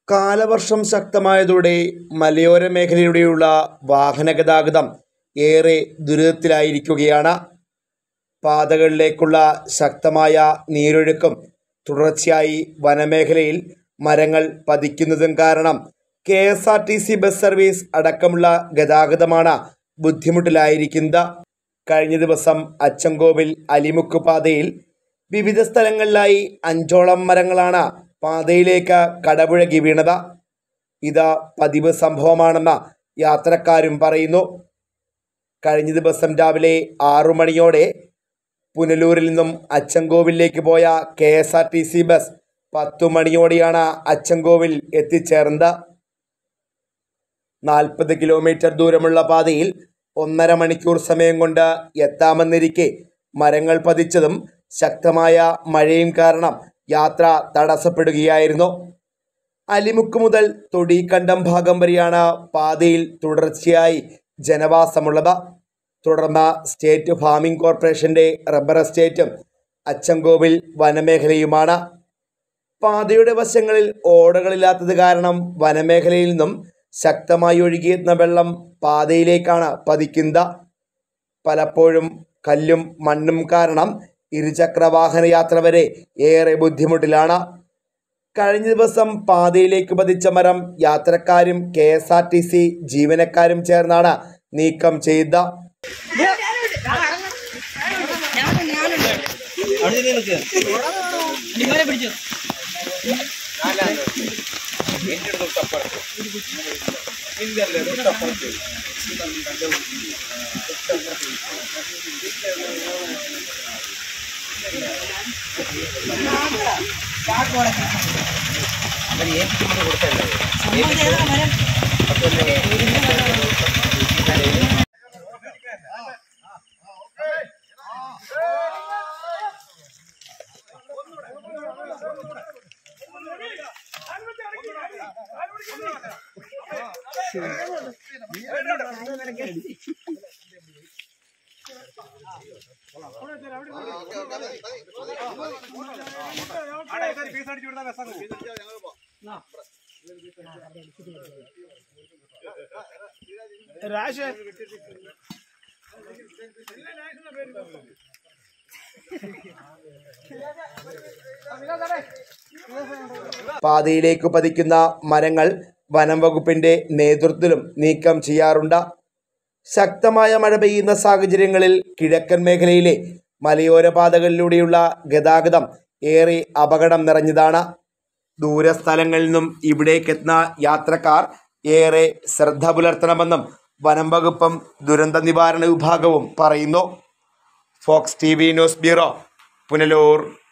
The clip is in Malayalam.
കാലവർഷം ശക്തമായതോടെ മലയോര മേഖലയിലൂടെയുള്ള വാഹനഗതാഗതം ഏറെ ദുരിതത്തിലായിരിക്കുകയാണ് പാതകളിലേക്കുള്ള ശക്തമായ നീരൊഴുക്കും തുടർച്ചയായി വനമേഖലയിൽ മരങ്ങൾ പതിക്കുന്നതും കാരണം K S R T C bus service അടക്കമുള്ള ഗതാഗതമാണ് ബുദ്ധിമുട്ടിലായിരിക്കുന്നത് കഴിഞ്ഞ ദിവസം അച്ചൻകോവിൽ അലിമുക്ക് പാതയിൽ വിവിധ സ്ഥലങ്ങളിലായി അഞ്ചോളം മരങ്ങളാണ് പാതയിലേക്ക് കടപുഴകി വീണത് ഇത് പതിവ് സംഭവമാണെന്ന് യാത്രക്കാരും പറയുന്നു കഴിഞ്ഞ ദിവസം രാവിലെ ആറു മണിയോടെ പുനലൂരിൽ നിന്നും അച്ചൻകോവിലേക്ക് പോയ K S R T C bus പത്തു മണിയോടെയാണ് അച്ചൻകോവിൽ എത്തിച്ചേർന്നത് നാൽപ്പത് കിലോമീറ്റർ ദൂരമുള്ള പാതയിൽ ഒന്നര മണിക്കൂർ സമയം കൊണ്ട് എത്താമെന്നിരിക്കെ മരങ്ങൾ പതിച്ചതും ശക്തമായ മഴയും കാരണം യാത്ര തടസ്സപ്പെടുകയായിരുന്നു അലിമുക്ക് മുതൽ തൊടിക്കണ്ടം ഭാഗം വരെയാണ് പാതയിൽ തുടർച്ചയായി ജനവാസമുള്ളത് തുടർന്ന് സ്റ്റേറ്റ് ഫാമിംഗ് കോർപ്പറേഷന്റെ റബ്ബർ എസ്റ്റേറ്റും അച്ചൻകോവിൽ വനമേഖലയുമാണ് പാതയുടെ വശങ്ങളിൽ ഓടകളില്ലാത്തത് കാരണം വനമേഖലയിൽ നിന്നും ശക്തമായി ഒഴുകിയെത്തുന്ന വെള്ളം പാതയിലേക്കാണ് പതിക്കുന്നത് പലപ്പോഴും കല്ലും മണ്ണും കാരണം ഇരുചക്ര വാഹന യാത്ര വരെ ഏറെ ബുദ്ധിമുട്ടിലാണ് കഴിഞ്ഞ ദിവസം പാതയിലേക്ക് പതിച്ച മരം യാത്രക്കാരും K S R T C ജീവനക്കാരും ചേർന്നാണ് നീക്കം ചെയ്തത് അവിടെ നിൽക്ക് നിങ്ങളെ പിടിച്ചു പാതയിലേക്ക് പതിക്കുന്ന മരങ്ങൾ വനം വകുപ്പിന്റെ നേതൃത്വത്തിലും നീക്കം ചെയ്യാറുണ്ട് ശക്തമായ മഴ പെയ്യുന്ന സാഹചര്യങ്ങളിൽ കിഴക്കൻ മേഖലയിലെ മലയോര പാതകളിലൂടെയുള്ള ഗതാഗതം ഏറെ അപകടം നിറഞ്ഞതാണ് ദൂരസ്ഥലങ്ങളിൽ നിന്നും ഇവിടേക്കെത്തുന്ന യാത്രക്കാർ ഏറെ ശ്രദ്ധ പുലർത്തണമെന്നും വനം വകുപ്പും ദുരന്ത നിവാരണ വിഭാഗവും പറയുന്നു Fox T V news bureau Punalur